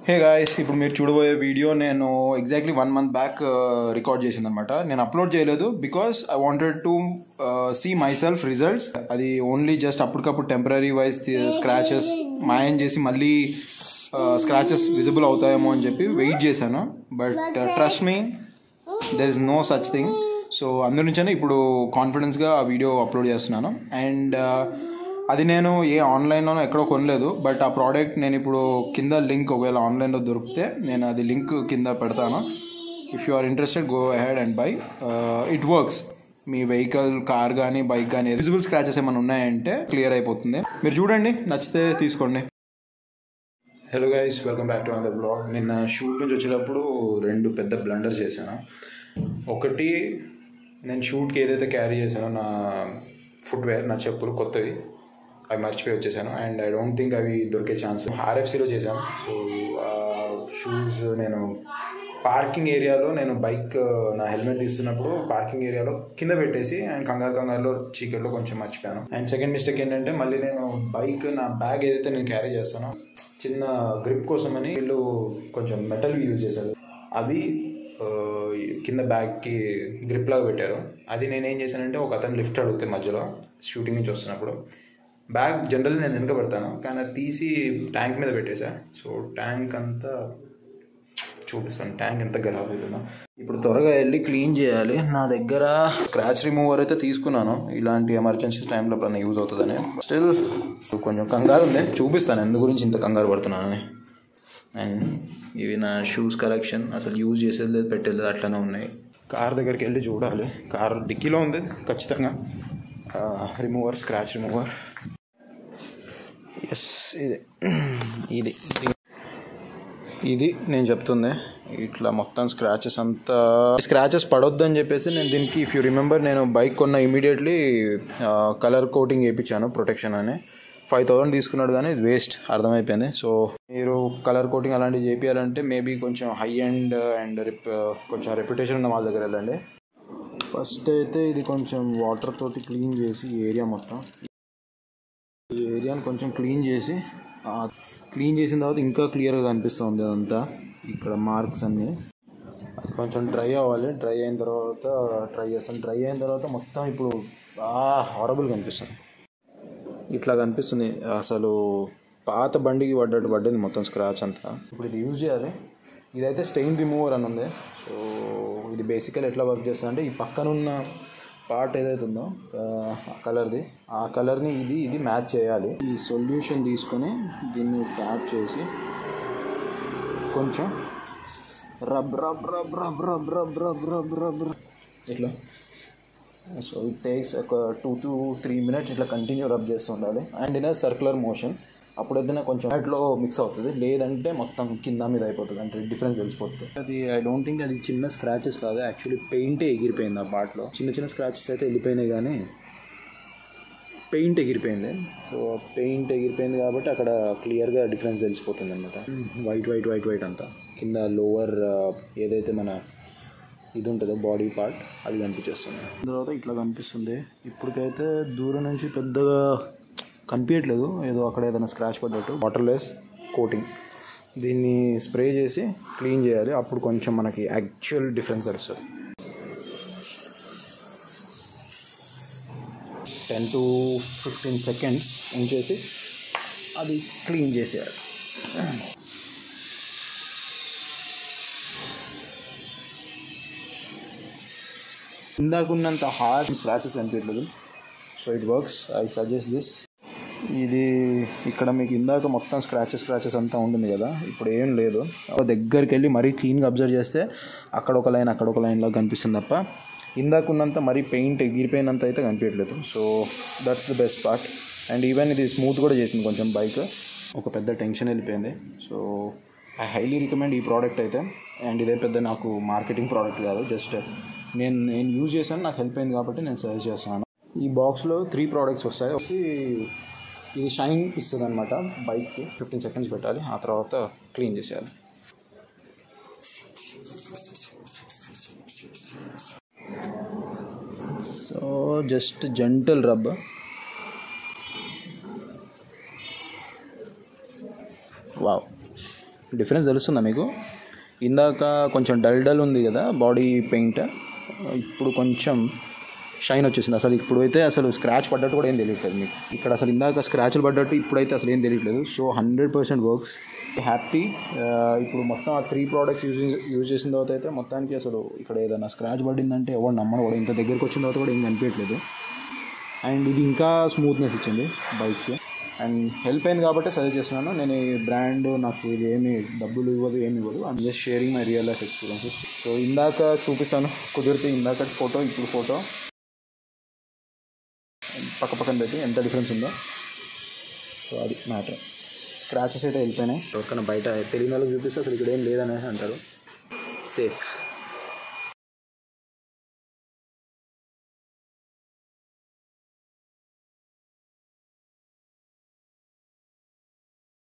hey guys ఇప్పుడు మీరు చూడబోయే వీడియో నేను exactly one month back record చేసింది అనమాట నేను అప్లోడ్ చేయలేదు because I wanted to see myself results అది ఓన్లీ జస్ట్ అప్పటికప్పుడు టెంపరీ వైజ్ స్క్రాచెస్ మాయం చేసి మళ్ళీ స్క్రాచెస్ విజిబుల్ అవుతాయేమో అని చెప్పి వెయిట్ చేశాను but trust me there is no such thing so అందు నుంచే ఇప్పుడు కాన్ఫిడెన్స్గా ఆ వీడియో అప్లోడ్ చేస్తున్నాను అండ్ అది నేను ఏ ఆన్లైన్లోనో ఎక్కడో కొనలేదు బట్ ఆ ప్రోడక్ట్ నేను ఇప్పుడు కింద లింక్ ఒకవేళ ఆన్లైన్లో దొరికితే నేను అది లింక్ కింద పెడతాను if you are interested go ahead and buy it works మీ వెహికల్ కార్ కానీ బైక్ కానీ విజిబుల్ స్క్రాచెస్ ఏమైనా ఉన్నాయంటే క్లియర్ అయిపోతుంది మీరు చూడండి నచ్చితే తీసుకోండి hello guys welcome back to another blog నిన్న షూట్ నుంచి వచ్చేటప్పుడు రెండు పెద్ద బ్లండర్స్ చేశాను ఒకటి నేను షూట్కి ఏదైతే క్యారీ చేశానో నా ఫుట్వేర్ నా చెప్పులు కొత్తవి అవి మర్చిపోయి వచ్చేసాను అండ్ ఐ డోంట్ థింక్ అవి దొరికే ఛాన్స్ ఆర్ఎఫ్సీలో చేశాను సో షూస్ నేను పార్కింగ్ ఏరియాలో నేను బైక్ నా హెల్మెట్ తీస్తున్నప్పుడు పార్కింగ్ ఏరియాలో కింద పెట్టేసి అండ్ కంగారు కంగారులో చీకట్లో కొంచెం మర్చిపోయాను అండ్ సెకండ్ మిస్టేక్ ఏంటంటే మళ్ళీ నేను బైక్ నా బ్యాగ్ ఏదైతే నేను క్యారీ చేస్తానో చిన్న గ్రిప్ కోసమని వీళ్ళు కొంచెం మెటల్ యూజ్ చేశారు అవి కింద బ్యాగ్కి గ్రిప్ లాగా పెట్టారు అది నేను ఏం చేశానంటే ఒక అతను లిఫ్ట్ అడిగితే మధ్యలో షూటింగ్ నుంచి వస్తున్నప్పుడు బ్యాగ్ జనరల్ నేను వెనక పెడతాను కానీ అది తీసి ట్యాంక్ మీద పెట్టేసా సో ట్యాంక్ అంతా చూపిస్తాను ట్యాంక్ ఎంత గరాబ్ అవుతుందో ఇప్పుడు త్వరగా వెళ్ళి క్లీన్ చేయాలి నా దగ్గర స్క్రాచ్ రిమూవర్ అయితే తీసుకున్నాను ఇలాంటి ఎమర్జెన్సీ టైంలో ఎప్పుడైనా యూజ్ అవుతుందని స్టిల్ కొంచెం కంగారు ఉంది చూపిస్తాను ఎందు గురించి ఇంత కంగారు పడుతున్నానని అండ్ ఇవి నా షూస్ కలెక్షన్ అసలు యూజ్ చేసేది లేదు పెట్టేది లేదు అట్లనే ఉన్నాయి కార్ దగ్గరికి వెళ్ళి చూడాలి కార్ డిక్కీలో ఉంది ఖచ్చితంగా రిమూవర్ స్క్రాచ్ రిమూవర్ ఎస్ ఇది ఇది ఇది నేను చెప్తుంది ఇట్లా మొత్తం స్క్రాచెస్ అంతా స్క్రాచెస్ పడొద్దు అని చెప్పేసి నేను దీనికి ఇఫ్ యూ రిమెంబర్ నేను బైక్ కొన్న ఇమీడియట్లీ కలర్ కోటింగ్ వేయించాను ప్రొటెక్షన్ అని ఫైవ్ థౌసండ్ తీసుకున్నాడు కానీ ఇది వేస్ట్ అర్థమైపోయింది సో మీరు కలర్ కోటింగ్ అలాంటివి చేపించాలంటే మేబీ కొంచెం హై అండ్ అండ్ రిప్ కొంచెం రెప్యుటేషన్ ఉన్న వాళ్ళ దగ్గర వెళ్ళండి ఫస్ట్ అయితే ఇది కొంచెం వాటర్ తోటి క్లీన్ చేసి ఏరియా మొత్తం ఈ ఏరియాని కొంచెం క్లీన్ చేసి క్లీన్ చేసిన తర్వాత ఇంకా క్లియర్గా కనిపిస్తుంది అదంతా ఇక్కడ మార్క్స్ అన్నీ అది కొంచెం డ్రై అవ్వాలి డ్రై అయిన తర్వాత ట్రై చేస్తాను డ్రై అయిన తర్వాత మొత్తం ఇప్పుడు బాగా హారబుల్ కనిపిస్తుంది ఇట్లా కనిపిస్తుంది అసలు పాత బండికి పడ్డట్టు పడ్డది మొత్తం స్క్రాచ్ అంతా ఇప్పుడు ఇది యూజ్ చేయాలి ఇదైతే స్టెయిన్ రిమూవర్ అని ఉంది సో ఇది బేసికల్ ఎట్లా వర్క్ చేస్తుంది అంటే ఈ పక్కనున్న పార్ట్ ఏదైతే ఉందో కలర్ది ఆ కలర్ని ఇది ఇది మ్యాచ్ చేయాలి ఈ సొల్యూషన్ తీసుకొని దీన్ని ట్యాప్ చేసి కొంచెం rub rub rub rub rub rub rub rub rub ఇట్లా సో ఇట్ టేక్స్ ఒక టూ టు త్రీ మినిట్స్ ఇట్లా కంటిన్యూ రబ్ చేస్తూ ఉండాలి అండ్ ఇన్ సర్క్యులర్ మోషన్ అప్పుడైతే కొంచెం వాటిలో మిక్స్ అవుతుంది లేదంటే మొత్తం కింద మీద అయిపోతుంది అంటే డిఫరెన్స్ తెలిసిపోతుంది అది ఐ డోంట్ థింక్ అది చిన్న స్క్రాచెస్ కాదు యాక్చువల్లీ పెయింటే ఎగిరిపోయింది ఆ పార్ట్లో చిన్న చిన్న స్క్రాచెస్ అయితే వెళ్ళిపోయినాయి కానీ పెయింట్ ఎగిరిపోయింది సో పెయింట్ ఎగిరిపోయింది కాబట్టి అక్కడ క్లియర్గా డిఫరెన్స్ తెలిసిపోతుంది అనమాట వైట్ వైట్ వైట్ వైట్ అంతా కింద లోవర్ ఏదైతే మన ఇది ఉంటుందో బాడీ పార్ట్ అది కనిపించేస్తుంది తర్వాత ఇట్లా కనిపిస్తుంది ఇప్పటికైతే దూరం నుంచి పెద్దగా కనిపించట్లేదు ఏదో అక్కడ ఏదైనా స్క్రాచ్ పడ్డట్టు వాటర్లెస్ కోటింగ్ దీన్ని స్ప్రే చేసి క్లీన్ చేయాలి అప్పుడు కొంచెం మనకి యాక్చువల్ డిఫరెన్స్ తెలుస్తుంది టెన్ టు ఫిఫ్టీన్ సెకండ్స్ ఉంచేసి అది క్లీన్ చేసేయాలి ఇందాకున్నంత హార్డ్ స్క్రాచెస్ కనిపించలేదు so it works I suggest this ఇది ఇక్కడ మీకు ఇందాక మొత్తం స్క్రాచెస్ స్క్రాచెస్ అంతా ఉంటుంది కదా ఇప్పుడు ఏం లేదు దగ్గరికి వెళ్ళి మరీ క్లీన్గా అబ్జర్వ్ చేస్తే అక్కడ ఒక లైన్ అక్కడ ఒక లైన్లో కనిపిస్తుంది తప్ప ఇందాకున్నంత మరీ పెయింట్ ఎగిరిపోయినంత అయితే కనిపించట్లేదు so that's the best part and even ఇది స్మూత్ కూడా చేసింది కొంచెం బైక్ ఒక పెద్ద టెన్షన్ వెళ్ళిపోయింది సో ఐ హైలీ రికమెండ్ ఈ ప్రోడక్ట్ అయితే అండ్ ఇదే పెద్ద నాకు మార్కెటింగ్ ప్రోడక్ట్ కాదు జస్ట్ నేను నేను యూజ్ చేశాను నాకు హెల్ప్ అయింది కాబట్టి నేను సజెస్ట్ చేస్తున్నాను ఈ బాక్స్లో త్రీ ప్రోడక్ట్స్ వస్తాయి వచ్చి ఇది షైన్ ఇస్తుంది అనమాట బైక్కి ఫిఫ్టీన్ సెకండ్స్ పెట్టాలి ఆ తర్వాత క్లీన్ చేసేయాలి so just gentle rub wow difference తెలుస్తుందా మీకు ఇందాక కొంచెం డల్ డల్ ఉంది కదా బాడీ పెయింట్ ఇప్పుడు కొంచెం షైన్ వచ్చేసింది అసలు ఇప్పుడైతే అసలు స్క్రాచ్ పడ్డట్టు కూడా ఏం తెలియట్లేదు మీకు ఇక్కడ అసలు ఇందాక స్క్రాచ్లు పడ్డట్టు ఇప్పుడైతే అసలు ఏం తెలియట్లేదు so hundred percent works happy ఇప్పుడు మొత్తం ఆ త్రీ ప్రోడక్ట్స్ యూజ్ యూజ్ చేసిన తర్వాత అయితే మొత్తానికి అసలు ఇక్కడ ఏదైనా స్క్రాచ్ పడిందంటే ఎవరు నమ్మడు కూడా ఇంత దగ్గరికి వచ్చిన తర్వాత కూడా ఏం కనిపించట్లేదు అండ్ ఇది ఇంకా స్మూత్నెస్ ఇచ్చింది బైక్కి అండ్ హెల్ప్ అయింది కాబట్టి సజెస్ట్ చేస్తున్నాను నేను ఈ బ్రాండ్ నాకు ఇది ఏమి డబ్బులు ఇవ్వదు ఏమి ఇవ్వదు I'm just sharing my real life experiences so ఇందాక చూపిస్తాను కుదిరితే ఇందాక ఫోటో ఇప్పుడు ఫోటో పక్క పక్కన పెట్టి ఎంత డిఫరెన్స్ ఉందో సో అది మ్యాటర్ స్క్రాచెస్ అయితే వెళ్ళిపోయినాయి ఎవరికైనా బయట తెలియని వాళ్ళకి చూపిస్తే అసలు ఇక్కడ ఏం లేదనేసి అంటారు సేఫ్